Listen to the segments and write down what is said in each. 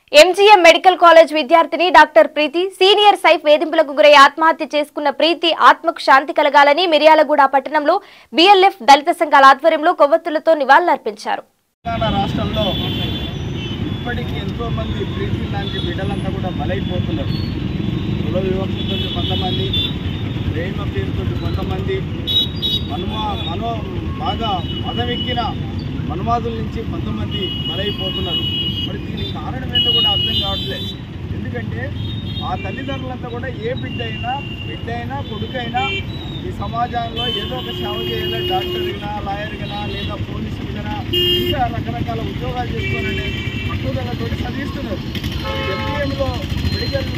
MGM medical college విద్యార్థిని doctor Preethi senior Saif వేధింపులకు గురై ఆత్మహత్య చేసుకున్న ప్రీతి ఆత్మకు శాంతి కలగాలని మిర్యాలగూడ పట్టణంలో బీఎల్ఎఫ్ దళిత సంఘాల ఆధ్వర్యంలో కొవ్వొత్తులతో నివాళులర్పించారు తెలంగాణ రాష్ట్రంలో ఇప్పటికీ ఎంతో మంది ప్రీతి లాంటి బిడ్డలంతా కూడా బలైపోతున్నారు కుల వివక్షతో కొంతమంది ప్రేమ పేరుతో కొంతమంది మనుమా మనో బాగా మదమెక్కిన మనుమాదుల నుంచి కొంతమంది బలైపోతున్నారు మరి దీనికి కారణం ఏంటో కూడా అర్థం కావట్లేదు ఎందుకంటే ఆ తల్లిదండ్రులంతా కూడా ఏ బిడ్డ అయినా బిడ్డ అయినా కొడుకైనా ఈ సమాజంలో ఏదో ఒక సేవ చేయాలి డాక్టర్గా లాయర్గా లేదా పోలీసులుగా ఇంకా రకరకాల ఉద్యోగాలు చేసుకోవాలని పట్టుదలతో చదివిస్తున్నారు ఎంపీఎంలో మెడికల్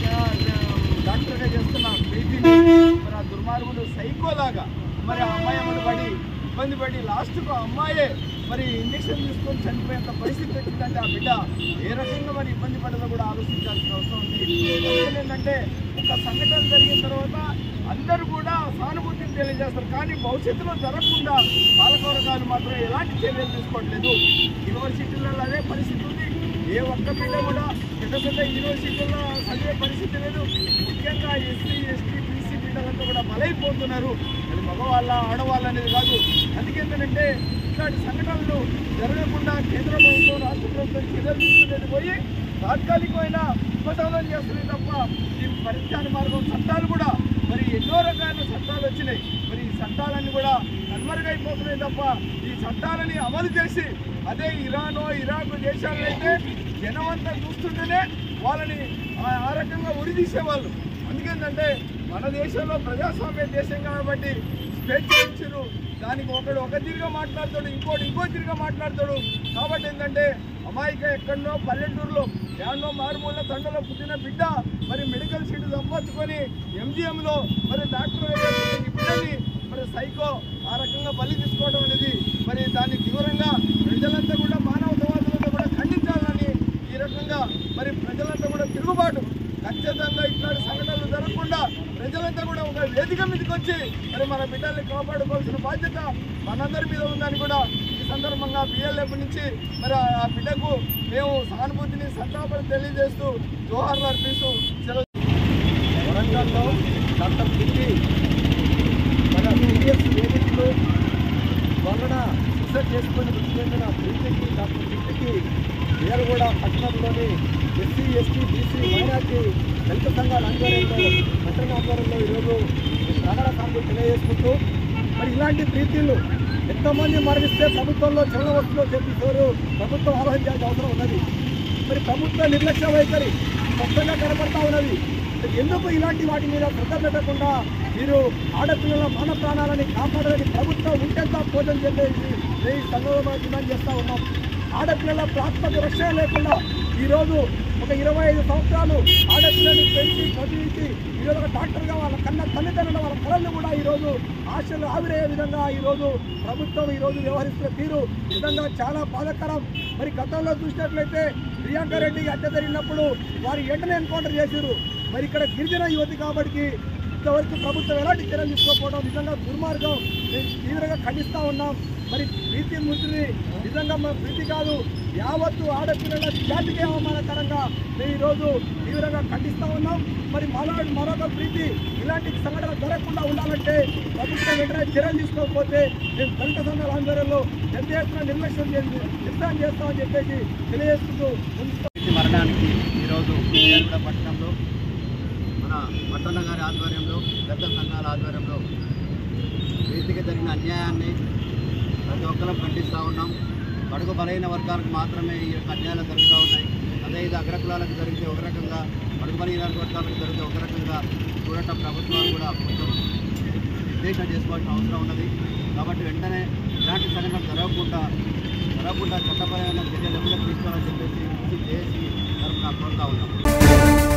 డాక్టర్గా చేస్తున్న బీపీని మరి ఆ దుర్మార్గుడు సైకోలాగా మరి ఆ అమ్మాయి అమ్మని పడి ఇబ్బంది పడి లాస్ట్కు ఆ అమ్మాయే మరి ఇంజక్షన్ తీసుకొని చనిపోయేంత పరిస్థితి వచ్చిందంటే ఆ బిడ్డ ఏ రకంగా మరి ఇబ్బంది పడదో కూడా ఆలోచించాల్సిన అవసరం ఉంది అందుకని ఏంటంటే ఒక సంఘటన జరిగిన తర్వాత అందరూ కూడా సానుభూతిని తెలియజేస్తారు కానీ భవిష్యత్తులో జరగకుండా పాలకవర్గాలు మాత్రం ఎలాంటి చర్యలు తీసుకోవట్లేదు యూనివర్సిటీలలో అదే పరిస్థితి ఉంది ఏ ఒక్క బిడ్డ కూడా పెద్ద పెద్ద యూనివర్సిటీల్లో చదివే పరిస్థితి లేదు ముఖ్యంగా ఎస్సీ ఎస్టీ బీసీ బిడ్డలంతా కూడా బలైపోతున్నారు అది మగవాళ్ళ ఆడవాళ్ళ అనేది కాదు అందుకేంటంటే ఇట్లాంటి సంఘటనలు జరగకుండా కేంద్ర ప్రభుత్వం రాష్ట్ర ప్రభుత్వం చర్యలు తీసుకునేది పోయి తాత్కాలికమైన ఉపశమనం చేస్తుంది తప్ప ఈ పరిత్యాన మార్గం చట్టాలు కూడా మరి ఎన్నో రకాల చట్టాలు వచ్చినాయి మరి ఈ చట్టాలన్నీ కూడా కనుమరుగైపోతున్నాయి తప్ప ఈ చట్టాలని అమలు చేసి అదే ఇరానో ఇరాక్ దేశాల్లో అయితే జనం అంతా చూస్తుంటేనే వాళ్ళని ఆ- ఆ రకంగా ఉరిదీసేవాళ్ళు అందుకేంటంటే మన దేశంలో ప్రజాస్వామ్య దేశం కాబట్టి స్వేచ్ఛ ఇచ్చారు దానికి ఒకడు ఒక తిరిగా మాట్లాడతాడు ఇంకోటి ఇంకో తిరిగా మాట్లాడతాడు కాబట్టి ఏంటంటే అమాయక ఎక్కడనో పల్లెటూరులో ఎన్నో మారుమూల తండలో పుట్టిన బిడ్డ మరి మెడికల్ సీట్ సంపాదించుకొని ఎంజిఎంలో మరి డాక్టర్ అయ్యేటువంటి ఈ బిడ్డని మరి సైకో ఆ రకంగా బలి తీసుకోవడం అనేది మరి దాన్ని తీవ్రంగా ప్రజలంతా కూడా మానవతావాదులంతా కూడా ఖండించాలని ఈ రకంగా మరి ప్రజలంతా కూడా తిరుగుబాటు ఖచ్చితంగా ఇట్లాంటి సంఘటనలు జరగకుండా ప్రజలంతా కూడా ఒక వేదిక మీదకి వచ్చి మరి మన బిడ్డల్ని కాపాడుకోవాల్సిన బాధ్యత మనందరి మీద ఉందని కూడా ఈ సందర్భంగా బిఎల్ఎఫ్ నుంచి మరి ఆ ఆ బిడ్డకు మేము సానుభూతిని సంతాపం తెలియజేస్తూ జోహార్లు అర్పిస్తూ సెలవు వరంగల్లో డాక్టర్ కిట్టి మన సీరియస్ వేదికలు వలన సూసైడ్ చేసుకొని మృతి చెందిన ప్రీతికి డాక్టర్ కిట్టికి వేరుగూడ పట్టణంలోని ఎస్సీ ఎస్టీ బీసీ మైనార్టీ దళిత సంఘాల ఆధ్వర్యంలో పట్టణ ఆధ్వర్యంలో ఈరోజు ప్రాణ సాగు తెలియజేసుకుంటూ మరి ఇలాంటి ప్రీతిలు ఎంతోమంది మరణిస్తే ప్రభుత్వంలో చలన వస్తువులు చేపిస్తారు ప్రభుత్వం ఆలోచించాల్సిన అవసరం ఉన్నది మరి ప్రభుత్వ నిర్లక్ష్య వైఖరి స్పష్టంగా కనబడతా ఉన్నది మరి ఎందుకు ఇలాంటి వాటి మీద శ్రద్ధ పెట్టకుండా మీరు ఆడపిల్లల మాన ప్రాణాలని కాపాడాలని ప్రభుత్వం ఉంటేంత పోదని చెప్పేసి మేము ఈ సందర్భంగా డిమాండ్ చేస్తూ ఉన్నాం ఆడపిల్లల ప్రాథమిక రక్షణ లేకుండా ఈరోజు ఒక ఇరవై ఐదు సంవత్సరాలు ఆడపిల్లని పెంచి చదివించి ఈరోజు ఒక డాక్టర్గా వాళ్ళ కన్న తల్లిదండ్రుల వాళ్ళ కళలు కూడా ఈరోజు ఆశలు ఆవిరయ్యే విధంగా ఈరోజు ప్రభుత్వం ఈరోజు వ్యవహరిస్తున్న తీరు నిజంగా చాలా బాధాకరం మరి గతంలో చూసినట్లయితే ప్రియాంక రెడ్డి హత్య జరిగినప్పుడు వారి వెంటనే ఎన్కౌంటర్ చేశారు మరి ఇక్కడ గిరిజన యువతి కాబట్టి ఇంతవరకు ప్రభుత్వం ఎలాంటి చర్యలు తీసుకోకపోవడం నిజంగా దుర్మార్గం మేము తీవ్రంగా ఖండిస్తూ ఉన్నాం మరి ప్రీతి మృతిని నిజంగా మన ప్రీతి కాదు యావత్తు ఆడపిల్లల జాతికి అవమానకరంగా మేము ఈరోజు తీవ్రంగా ఖండిస్తూ ఉన్నాం మరి మరో మరొక ప్రీతి ఇలాంటి సంఘటన జరగకుండా ఉండాలంటే ప్రభుత్వం వెంటనే చర్యలు తీసుకోకపోతే మేము దళిత సంఘాల ఆందోళనలో పెద్ద ఎత్తున నిర్లక్ష్యం చేసి నిర్ణయం చేస్తామని చెప్పేసి తెలియజేస్తూ ముందుకు వ్యక్తి మరణానికి ఈరోజు విజయనగర పట్టణంలో మన పట్టణ గారి ఆధ్వర్యంలో పెద్ద సంఘాల ఆధ్వర్యంలో రీతికి జరిగిన అన్యాయాన్ని ప్రతి ఒక్కరం ఖండిస్తూ ఉన్నాం బడుగు బలైన వర్గాలకు మాత్రమే ఈ యొక్క అన్యాయాలు జరుగుతూ ఉన్నాయి అదే ఇది అగ్రకులాలకు జరిగితే ఒక రకంగా బడుగు బలైన వర్గాలకు జరిగితే ఒక రకంగా చూడటం ప్రభుత్వాలు కూడా కొంచెం నిర్దేశం చేసుకోవాల్సిన అవసరం ఉన్నది కాబట్టి వెంటనే ఇలాంటి సంఘటన జరగకుండా జరగకుండా చట్టపరమైన చర్యలు ఎప్పుడు తీసుకోవాలని చెప్పేసి చేసి తరఫున కోరుతా ఉన్నాం